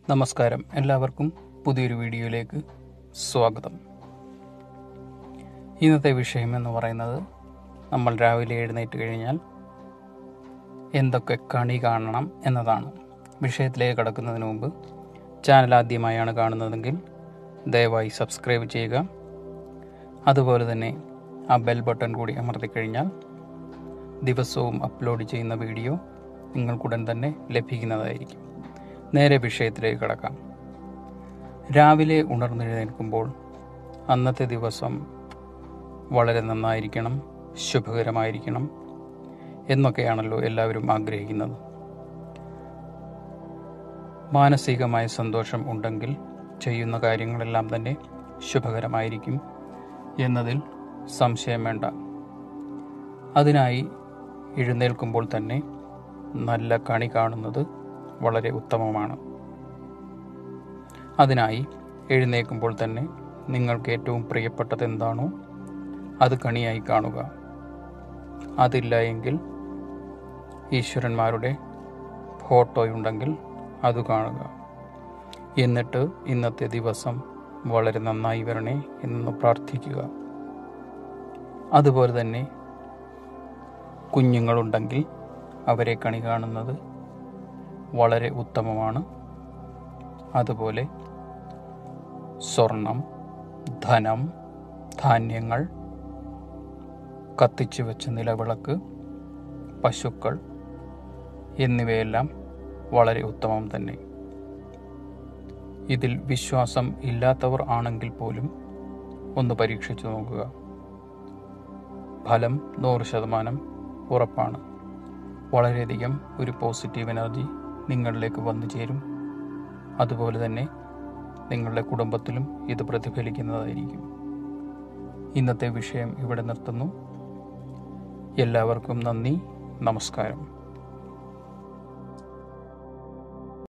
നമസ്കാരം എല്ലാവർക്കും പുതിയൊരു വീഡിയോയിലേക്ക് സ്വാഗതം ഇന്നത്തെ വിഷയം എന്ന് പറയുന്നത് നമ്മൾ രാവിലെ എഴുന്നേറ്റ് കഴിഞ്ഞാൽ എന്തൊക്കെ കണി കാണണം എന്നതാണ് വിഷയത്തിലേക്ക് കടക്കുന്നതിന് മുമ്പ് ചാനൽ ആദ്യമായാണ് കാണുന്നതെങ്കിൽ ദയവായി സബ്സ്ക്രൈബ് ചെയ്യുക അതുപോലെ തന്നെ ആ ബെൽ ബട്ടൺ കൂടി അമർത്തിക്കഴിഞ്ഞാൽ ദിവസവും അപ്ലോഡ് ചെയ്യുന്ന വീഡിയോ നിങ്ങൾക്കുടൻ തന്നെ ലഭിക്കുന്നതായിരിക്കും നേരെ വിഷയത്തിലേക്ക് കടക്കാം രാവിലെ ഉണർന്നെഴുന്നേൽക്കുമ്പോൾ അന്നത്തെ ദിവസം വളരെ നന്നായിരിക്കണം ശുഭകരമായിരിക്കണം എന്നൊക്കെയാണല്ലോ എല്ലാവരും ആഗ്രഹിക്കുന്നത് മാനസികമായ സന്തോഷം ഉണ്ടെങ്കിൽ ചെയ്യുന്ന കാര്യങ്ങളെല്ലാം തന്നെ ശുഭകരമായിരിക്കും എന്നതിൽ സംശയം വേണ്ട അതിനായി എഴുന്നേൽക്കുമ്പോൾ തന്നെ നല്ല കണി കാണുന്നത് വളരെ ഉത്തമമാണ് അതിനായി എഴുന്നേൽക്കുമ്പോൾ തന്നെ നിങ്ങൾക്ക് ഏറ്റവും പ്രിയപ്പെട്ടത് എന്താണോ അത് കണിയായി കാണുക അതില്ല എങ്കിൽ ഈശ്വരന്മാരുടെ ഫോട്ടോയുണ്ടെങ്കിൽ അത് കാണുക എന്നിട്ട് ഇന്നത്തെ ദിവസം വളരെ നന്നായി വരണേ എന്ന് പ്രാർത്ഥിക്കുക അതുപോലെ തന്നെ കുഞ്ഞുങ്ങളുണ്ടെങ്കിൽ അവരെ കണി കാണുന്നത് വളരെ ഉത്തമമാണ് അതുപോലെ സ്വർണം ധനം ധാന്യങ്ങൾ കത്തിച്ചു വെച്ച നിലവിളക്ക് പശുക്കൾ എന്നിവയെല്ലാം വളരെ ഉത്തമം തന്നെ ഇതിൽ വിശ്വാസം ഇല്ലാത്തവർ ആണെങ്കിൽ പോലും ഒന്ന് പരീക്ഷിച്ചു നോക്കുക ഫലം നൂറ് ശതമാനം ഉറപ്പാണ് വളരെയധികം ഒരു പോസിറ്റീവ് എനർജി നിങ്ങളിലേക്ക് വന്നു ചേരും അതുപോലെ തന്നെ നിങ്ങളുടെ കുടുംബത്തിലും ഇത് പ്രതിഫലിക്കുന്നതായിരിക്കും ഇന്നത്തെ വിഷയം ഇവിടെ നിർത്തുന്നു എല്ലാവർക്കും നന്ദി നമസ്കാരം